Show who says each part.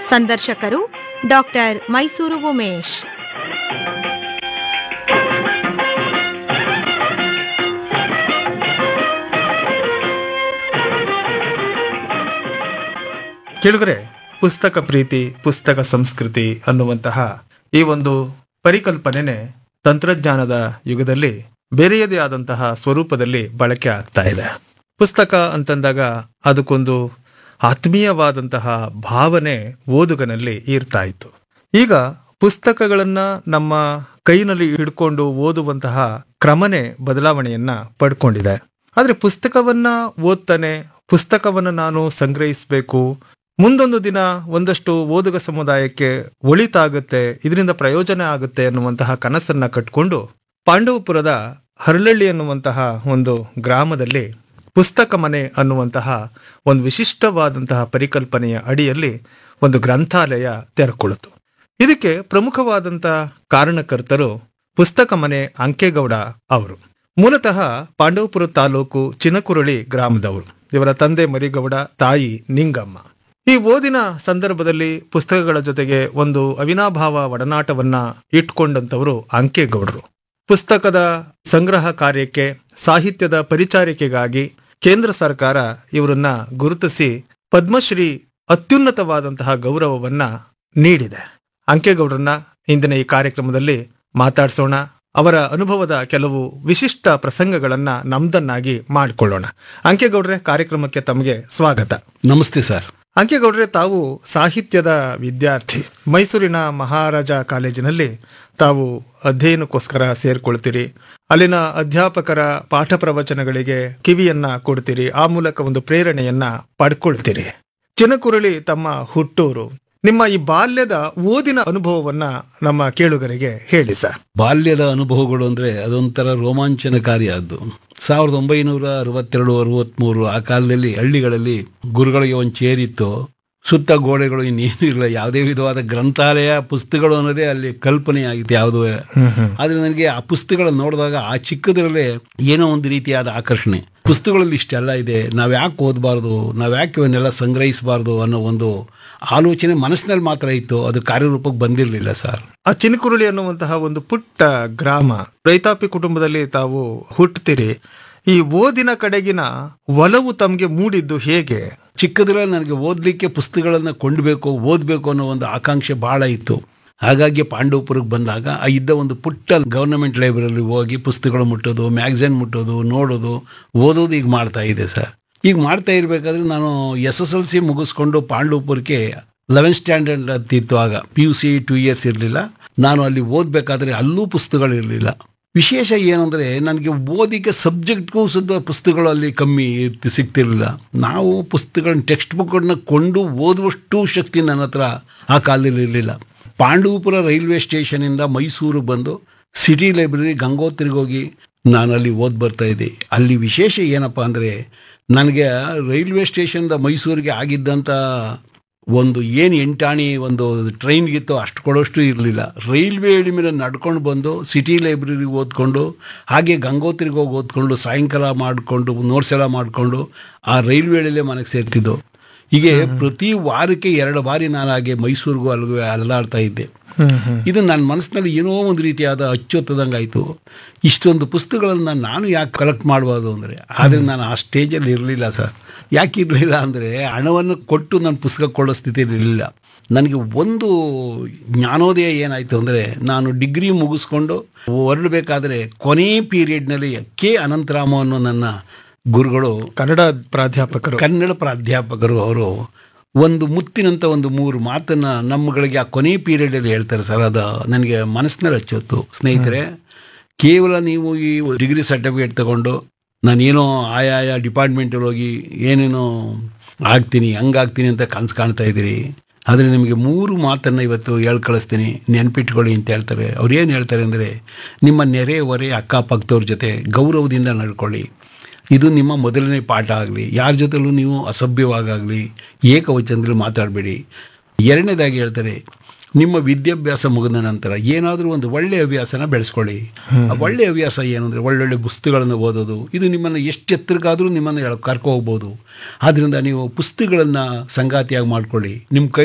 Speaker 1: ಸಂದರ್ಶಕರು ಡಾಕ್ಟರ್ ಮೈಸೂರು ಉಮೇಶ್
Speaker 2: ಕೇಳಿದ್ರೆ ಪುಸ್ತಕ ಪ್ರೀತಿ ಪುಸ್ತಕ ಸಂಸ್ಕೃತಿ ಅನ್ನುವಂತಹ ಈ ಒಂದು ಪರಿಕಲ್ಪನೆನೆ ತಂತ್ರಜ್ಞಾನದ ಯುಗದಲ್ಲಿ ಬೇರೆಯದೇ ಆದಂತಹ ಸ್ವರೂಪದಲ್ಲಿ ಬಳಕೆ ಆಗ್ತಾ ಇದೆ ಪುಸ್ತಕ ಅಂತಂದಾಗ ಅದಕ್ಕೊಂದು ಆತ್ಮೀಯವಾದಂತಹ ಭಾವನೆ ಓದುಗನಲ್ಲಿ ಇರ್ತಾ ಇತ್ತು ಈಗ ಪುಸ್ತಕಗಳನ್ನ ನಮ್ಮ ಕೈನಲ್ಲಿ ಹಿಡ್ಕೊಂಡು ಓದುವಂತಹ ಕ್ರಮನೆ ಬದಲಾವಣೆಯನ್ನ ಪಡ್ಕೊಂಡಿದೆ ಆದ್ರೆ ಪುಸ್ತಕವನ್ನ ಓದ್ತಾನೆ ಪುಸ್ತಕವನ್ನ ನಾನು ಸಂಗ್ರಹಿಸಬೇಕು ಮುಂದೊಂದು ದಿನ ಒಂದಷ್ಟು ಓದುಗ ಸಮುದಾಯಕ್ಕೆ ಒಳಿತಾಗುತ್ತೆ ಇದರಿಂದ ಪ್ರಯೋಜನ ಆಗುತ್ತೆ ಅನ್ನುವಂತಹ ಕನಸನ್ನ ಕಟ್ಕೊಂಡು ಪಾಂಡವಪುರದ ಹರಳಳ್ಳಿ ಅನ್ನುವಂತಹ ಒಂದು ಗ್ರಾಮದಲ್ಲಿ ಪುಸ್ತಕ ಮನೆ ಅನ್ನುವಂತಹ ಒಂದು ವಿಶಿಷ್ಟವಾದಂತಹ ಪರಿಕಲ್ಪನೆಯ ಅಡಿಯಲ್ಲಿ ಒಂದು ಗ್ರಂಥಾಲಯ ತೆರೆಕೊಳ್ಳುತ್ತು ಇದಕ್ಕೆ ಪ್ರಮುಖವಾದಂತಹ ಕಾರಣಕರ್ತರು ಪುಸ್ತಕ ಮನೆ ಅಂಕೇಗೌಡ ಅವರು ಮೂಲತಃ ಪಾಂಡವಪುರ ತಾಲೂಕು ಚಿನಕುರಳಿ ಗ್ರಾಮದವರು ಇವರ ತಂದೆ ಮರಿಗೌಡ ತಾಯಿ ನಿಂಗಮ್ಮ ಈ ಓದಿನ ಸಂದರ್ಭದಲ್ಲಿ ಪುಸ್ತಕಗಳ ಜೊತೆಗೆ ಒಂದು ಅವಿನಾಭಾವ ಒಡನಾಟವನ್ನ ಇಟ್ಕೊಂಡಂತವರು ಅಂಕೇಗೌಡರು ಪುಸ್ತಕದ ಸಂಗ್ರಹ ಕಾರ್ಯಕ್ಕೆ ಸಾಹಿತ್ಯದ ಪರಿಚಾರಿಕೆಗಾಗಿ ಕೇಂದ್ರ ಸರ್ಕಾರ ಇವರನ್ನ ಗುರುತಿಸಿ ಪದ್ಮಶ್ರೀ ಅತ್ಯುನ್ನತವಾದಂತಹ ಗೌರವವನ್ನ ನೀಡಿದೆ ಅಂಕೇಗೌಡರನ್ನ ಇಂದಿನ ಈ ಕಾರ್ಯಕ್ರಮದಲ್ಲಿ ಮಾತಾಡ್ಸೋಣ ಅವರ ಅನುಭವದ ಕೆಲವು ವಿಶಿಷ್ಟ ಪ್ರಸಂಗಗಳನ್ನ ನಮ್ದನ್ನಾಗಿ ಮಾಡಿಕೊಳ್ಳೋಣ ಅಂಕೇಗೌಡ್ರೆ ಕಾರ್ಯಕ್ರಮಕ್ಕೆ ತಮಗೆ ಸ್ವಾಗತ
Speaker 3: ನಮಸ್ತೆ ಸರ್
Speaker 2: ಅಂಕೇಗೌಡ್ರೆ ತಾವು ಸಾಹಿತ್ಯದ ವಿದ್ಯಾರ್ಥಿ ಮೈಸೂರಿನ ಮಹಾರಾಜ ಕಾಲೇಜಿನಲ್ಲಿ ತಾವು ಅಧ್ಯಯನಕ್ಕೋಸ್ಕರ ಸೇರ್ಕೊಳ್ತೀರಿ ಅಲ್ಲಿನ ಅಧ್ಯಾಪಕರ ಪಾಠ ಪ್ರವಚನಗಳಿಗೆ ಕಿವಿಯನ್ನ ಕೊಡ್ತೀರಿ ಆ ಮೂಲಕ ಒಂದು ಪ್ರೇರಣೆಯನ್ನ ಪಡ್ಕೊಳ್ತೀರಿ ಚಿನಕುರಳಿ ತಮ್ಮ ಹುಟ್ಟೂರು ನಿಮ್ಮ ಈ ಬಾಲ್ಯದ ಓದಿನ ಅನುಭವವನ್ನ ನಮ್ಮ ಕೇಳುಗರಿಗೆ ಹೇಳಿ ಸರ್
Speaker 3: ಬಾಲ್ಯದ ಅನುಭವಗಳು ಅಂದ್ರೆ ಅದೊಂಥರ ರೋಮಾಂಚನಕಾರಿ ಆದ್ದು ಸಾವಿರದ ಒಂಬೈನೂರ ಅರವತ್ತೆರಡು ಅರವತ್ಮೂರು ಆ ಕಾಲದಲ್ಲಿ ಹಳ್ಳಿಗಳಲ್ಲಿ ಗುರುಗಳಿಗೆ ಒಂದು ಚೇರಿತ್ತು ಸುತ್ತ ಗೋಡೆಗಳು ಇನ್ನೇನು ಇರಲಿಲ್ಲ ಯಾವುದೇ ವಿಧವಾದ ಗ್ರಂಥಾಲಯ ಪುಸ್ತಕಗಳು ಅನ್ನೋದೇ ಅಲ್ಲಿ ಕಲ್ಪನೆ ಆಗಿತ್ತು ಯಾವುದೂ ಆದ್ರೆ ನನಗೆ ಆ ಪುಸ್ತಕಗಳನ್ನ ನೋಡಿದಾಗ ಆ ಚಿಕ್ಕದರಲ್ಲೇ ಏನೋ ಒಂದು ರೀತಿಯಾದ ಆಕರ್ಷಣೆ ಪುಸ್ತಕಗಳಲ್ಲಿ ಇಷ್ಟೆಲ್ಲ ಇದೆ ನಾವ್ ಯಾಕೆ ಓದಬಾರ್ದು ನಾವ್ ಯಾಕೆ ಇವನ್ನೆಲ್ಲ ಸಂಗ್ರಹಿಸಬಾರ್ದು ಅನ್ನೋ ಒಂದು ಆಲೋಚನೆ ಮನಸ್ಸಿನಲ್ಲಿ ಮಾತ್ರ ಇತ್ತು ಅದು ಕಾರ್ಯರೂಪಕ್ಕೆ ಬಂದಿರಲಿಲ್ಲ ಸರ್
Speaker 2: ಆ ಚಿನಕುರುಳಿ ಅನ್ನುವಂತಹ ಒಂದು ಪುಟ್ಟ ಗ್ರಾಮ ರೈತಾಪಿ ಕುಟುಂಬದಲ್ಲಿ ತಾವು ಹುಟ್ಟುತ್ತೀರಿ ಈ ಓದಿನ ಕಡೆಗಿನ ಒಲವು ತಮಗೆ ಮೂಡಿದ್ದು ಹೇಗೆ
Speaker 3: ಚಿಕ್ಕದ್ರಲ್ಲಿ ನನಗೆ ಓದಲಿಕ್ಕೆ ಪುಸ್ತಕಗಳನ್ನ ಕೊಂಡ್ಬೇಕು ಓದಬೇಕು ಅನ್ನೋ ಒಂದು ಆಕಾಂಕ್ಷೆ ಬಹಳ ಇತ್ತು ಹಾಗಾಗಿ ಪಾಂಡವಪುರಕ್ಕೆ ಬಂದಾಗ ಆ ಇದ್ದ ಒಂದು ಪುಟ್ಟ ಗವರ್ನಮೆಂಟ್ ಲೈಬ್ರರಿ ಹೋಗಿ ಪುಸ್ತಕಗಳು ಮುಟ್ಟೋದು ಮ್ಯಾಗ್ಝಿನ್ ಮುಟ್ಟೋದು ನೋಡೋದು ಓದೋದು ಈಗ ಮಾಡ್ತಾ ಇದೆ ಸರ್ ಈಗ ಮಾಡ್ತಾ ಇರಬೇಕಾದ್ರೆ ನಾನು ಎಸ್ ಎಸ್ ಎಲ್ ಸಿ ಮುಗಿಸ್ಕೊಂಡು ಪಾಂಡವಪುರಕ್ಕೆ ಲೆವೆನ್ ಸ್ಟ್ಯಾಂಡರ್ಡ್ ಅಂತಿತ್ತು ಆಗ P U C two years ಇರಲಿಲ್ಲ ನಾನು ಅಲ್ಲಿ ಓದಬೇಕಾದ್ರೆ ಅಲ್ಲೂ ಪುಸ್ತಕಗಳು ಇರಲಿಲ್ಲ ವಿಶೇಷ ಏನಂದರೆ ನನಗೆ ಓದಿಗೆ ಸಬ್ಜೆಕ್ಟ್ಗೂ ಸುದ್ದ ಪುಸ್ತಕಗಳು ಅಲ್ಲಿ ಕಮ್ಮಿ ಇರ್ತಿ- ಸಿಗ್ತಿರ್ಲಿಲ್ಲ ನಾವು ಪುಸ್ತಕಗಳನ್ನ ಟೆಕ್ಸ್ಟ್ ಬುಕ್ಗಳನ್ನ ಕೊಂಡು ಓದುವಷ್ಟು ಶಕ್ತಿ ನನ್ನ ಹತ್ರ ಆ ಕಾಲದಲ್ಲಿ ಇರಲಿಲ್ಲ ಪಾಂಡವಪುರ ರೈಲ್ವೆ ಸ್ಟೇಷನಿಂದ ಮೈಸೂರು ಬಂದು ಸಿಟಿ ಲೈಬ್ರರಿ ಗಂಗೋತ್ರಿಗೆ ಹೋಗಿ ನಾನು ಅಲ್ಲಿ ಓದ್ ಬರ್ತಾ ಇದ್ದೆ ಅಲ್ಲಿ ವಿಶೇಷ ಏನಪ್ಪ ಅಂದರೆ ನನಗೆ ರೈಲ್ವೆ ಸ್ಟೇಷನ್ದ ಮೈಸೂರಿಗೆ ಆಗಿದ್ದಂಥ ಒಂದು ಏನು ಎಂಟಾಣಿ ಒಂದು ಟ್ರೈನ್ಗಿತ್ತು ಅಷ್ಟು ಕೊಡೋಷ್ಟು ಇರಲಿಲ್ಲ ರೈಲ್ವೆ ಹಳಿ ಮೇಲೆ ನಡ್ಕೊಂಡು ಬಂದು ಸಿಟಿ ಲೈಬ್ರರಿಗೆ ಓದ್ಕೊಂಡು ಹಾಗೆ ಗಂಗೋತ್ರಿಗೆ ಹೋಗಿ ಓದ್ಕೊಂಡು ಸಾಯಂಕಾಲ ಮಾಡಿಕೊಂಡು ನೋಟ್ಸ್ ಎಲ್ಲ ಮಾಡಿಕೊಂಡು ಆ ರೈಲ್ವೆ ಹಳಿಲೇ ಮನೆಗೆ ಸೇರ್ತಿದ್ದು ಹೀಗೆ ಪ್ರತಿ ವಾರಕ್ಕೆ ಎರಡು ಬಾರಿ ನಾನು ಹಾಗೆ ಮೈಸೂರಿಗೂ ಅಲ್ಲಿಗೂ ಅಲ್ಲಾಡ್ತಾ ಇದ್ದೆ ಇದು ನನ್ನ ಮನಸ್ಸಿನಲ್ಲಿ ಏನೋ ಒಂದು ರೀತಿಯಾದ ಅಚ್ಚೊತ್ತದಂಗೆ ಆಯಿತು ಇಷ್ಟೊಂದು ಪುಸ್ತಕಗಳನ್ನ ನಾನು ಯಾಕೆ ಕಲೆಕ್ಟ್ ಮಾಡಬಾರ್ದು ಅಂದರೆ ಆದರೆ ನಾನು ಆ ಸ್ಟೇಜಲ್ಲಿ ಇರಲಿಲ್ಲ ಸರ್ ಯಾಕೆ ಇರಲಿಲ್ಲ ಅಂದರೆ ಹಣವನ್ನು ಕೊಟ್ಟು ನಾನು ಪುಸ್ತಕ ಕೊಳ್ಳೋ ಸ್ಥಿತಿಯಲ್ಲಿ ಇರಲಿಲ್ಲ ನನಗೆ ಒಂದು ಜ್ಞಾನೋದಯ ಏನಾಯಿತು ಅಂದರೆ ನಾನು ಡಿಗ್ರಿ ಮುಗಿಸ್ಕೊಂಡು ಹೊರಡಬೇಕಾದ್ರೆ ಕೊನೆ ಪೀರಿಯಡ್ನಲ್ಲಿ ಕೆ ಅನಂತರಾಮ ಅನ್ನೋ ನನ್ನ ಗುರುಗಳು
Speaker 2: ಕನ್ನಡ ಪ್ರಾಧ್ಯಾಪಕರು
Speaker 3: ಕನ್ನಡ ಪ್ರಾಧ್ಯಾಪಕರು ಅವರು ಒಂದು ಮುತ್ತಿನಂತ ಒಂದು ಮೂರು ಮಾತನ್ನ ನಮ್ಮಗಳಿಗೆ ಆ ಕೊನೆ ಪೀರಿಯಡಲ್ಲಿ ಹೇಳ್ತಾರೆ ಸರ್ ಅದು ನನಗೆ ಮನಸ್ಸಿನಲ್ಲಿ ಹಚ್ಚೋತ್ತು ಸ್ನೇಹಿತರೆ ಕೇವಲ ನೀವು ಈ ಡಿಗ್ರಿ ಸರ್ಟಿಫಿಕೇಟ್ ತಗೊಂಡು ನಾನೇನೋ ಆಯಾಯ ಡಿಪಾರ್ಟ್ಮೆಂಟಲ್ಲಿ ಹೋಗಿ ಏನೇನೋ ಆಗ್ತೀನಿ ಹಂಗಾಗ್ತೀನಿ ಅಂತ ಕನಸು ಕಾಣ್ತಾ ಇದ್ದೀರಿ ಆದರೆ ನಿಮಗೆ ಮೂರು ಮಾತನ್ನು ಇವತ್ತು ಹೇಳ್ ಕಳಿಸ್ತೀನಿ ನೆನ್ಪಿಟ್ಕೊಳ್ಳಿ ಅಂತ ಹೇಳ್ತಾರೆ ಅವ್ರು ಏನು ಹೇಳ್ತಾರೆ ಅಂದರೆ ನಿಮ್ಮ ನೆರೆ ಹೊರೆ ಅಕ್ಕಪಕ್ಕದವ್ರ ಜೊತೆ ಗೌರವದಿಂದ ನಡ್ಕೊಳ್ಳಿ ಇದು ನಿಮ್ಮ ಮೊದಲನೇ ಪಾಠ ಆಗಲಿ ಯಾರ ಜೊತೆಲೂ ನೀವು ಅಸಭ್ಯವಾಗಲಿ ಏಕವಚನದಲ್ಲಿ ಮಾತಾಡಬೇಡಿ ಎರಡನೇದಾಗಿ ಹೇಳ್ತಾರೆ ನಿಮ್ಮ ವಿದ್ಯಾಭ್ಯಾಸ ಮುಗಿದ ನಂತರ ಏನಾದರೂ ಒಂದು ಒಳ್ಳೆಯ ಹವ್ಯಾಸನ ಬೆಳೆಸ್ಕೊಳ್ಳಿ ಆ ಒಳ್ಳೆಯ ಹವ್ಯಾಸ ಏನು ಅಂದರೆ ಒಳ್ಳೊಳ್ಳೆ ಪುಸ್ತಕಗಳನ್ನು ಓದೋದು ಇದು ನಿಮ್ಮನ್ನು ಎಷ್ಟು ಎತ್ತರಕ್ಕಾದರೂ ನಿಮ್ಮನ್ನು ಎಳ್- ಕರ್ಕೊ ಹೋಗ್ಬೋದು ಆದ್ದರಿಂದ ನೀವು ಪುಸ್ತಕಗಳನ್ನು ಸಂಗಾತಿಯಾಗಿ ಮಾಡ್ಕೊಳ್ಳಿ ನಿಮ್ಮ ಕೈ